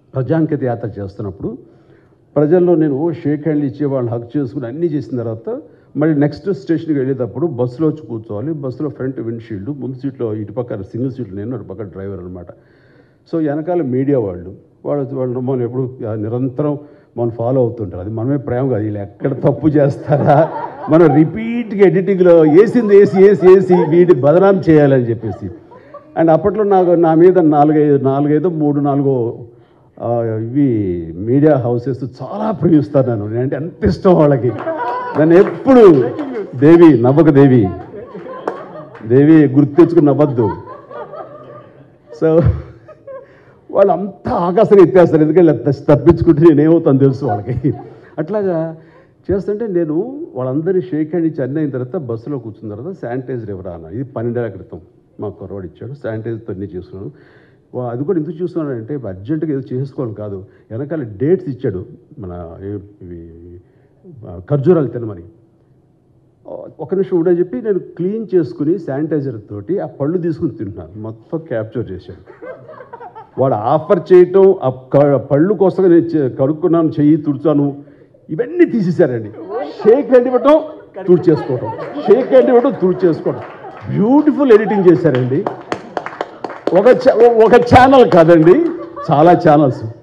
ప్రజాంకిత యాత్ర చేస్తున్నప్పుడు ప్రజల్లో నేను ఓ షేక్ హ్యాండ్లు ఇచ్చే వాళ్ళు హక్ చేసుకుని అన్నీ చేసిన తర్వాత మళ్ళీ నెక్స్ట్ స్టేషన్కి వెళ్ళేటప్పుడు బస్సులో వచ్చి కూర్చోవాలి బస్సులో ఫ్రంట్ విండ్షీల్డ్ ముందు సీట్లో ఇటు పక్క సింగిల్ సీట్లు నేను అటు పక్క డ్రైవర్ అనమాట సో వెనకాల మీడియా వాళ్ళు వాళ్ళు వాళ్ళు మనం ఎప్పుడు ఆ, నిరంతరం మనం ఫాలో అవుతుంటారు అది మనమే ప్రేమ కాదు వీళ్ళు ఎక్కడ తప్పు చేస్తారా మనం రిపీట్గా ఎడిటింగ్లో వేసింది వేసి వేసి వేసి వీటి బదనాం చేయాలని చెప్పేసి అండ్ అప్పట్లో నాకు నా మీద నాలుగైదు నాలుగైదు మూడు నాలుగు ఆ, ఇవి మీడియా హౌసెస్ చాలా ప్రేమిస్తాను నేను నేనంటే ఎంత ఇష్టం వాళ్ళకి నన్ను ఎప్పుడు దేవి నవ్వక దేవి దేవి గుర్తు తెచ్చుకుని నవ్వద్దు సో వాళ్ళు అంతా ఆకాశం ఎత్తేస్తారు ఎందుకంటే తప్ప- తప్పించుకుంటే నేనేమవుతాను తెలుసు వాళ్ళకి అట్లాగా చేస్తుంటే నేను వాళ్ళందరి షేక్ హ్యాండ్ ఇచ్చి అన్నీ అయిన తర్వాత బస్సులో కూర్చున్న తర్వాత శానిటైజర్ ఎవరా అన్న ఇది పన్నెండేళ్ల క్రితం మా కుర్రవాడు ఇచ్చాడు శానిటైజర్తో అన్నీ చేసుకున్నాను వా- అది కూడా ఎందుకు చూస్తున్నానంటే అర్జెంటుగా ఏదో చేసుకోవాలి కాదు వెనకాల డేట్స్ ఇచ్చాడు మన ఏ- ఇవి ఆ, ఖర్జూరాలు తినమని ఒక నిమిషం ఉండని చెప్పి నేను క్లీన్ చేసుకుని శానిటైజర్ తోటి ఆ పళ్ళు తీసుకుని తింటున్నాను మొత్తం క్యాప్చర్ చేశాడు వాడు ఆఫర్ చేయటం ఆ క- పళ్ళు కోసం నేను చే- కడుక్కున్నాను చెయ్యి తుడిచాను ఇవన్నీ తీసేశారండి షేక్ హ్యాండ్ ఇవ్వటం తుడిచేసుకోవటం షేక్ హ్యాండ్ ఇవ్వటం తుడిచేసుకోవటం బ్యూటిఫుల్ ఎడిటింగ్ చేశారండి ఒక ఛా- ఒక ఛానల్ కాదండి చాలా ఛానల్స్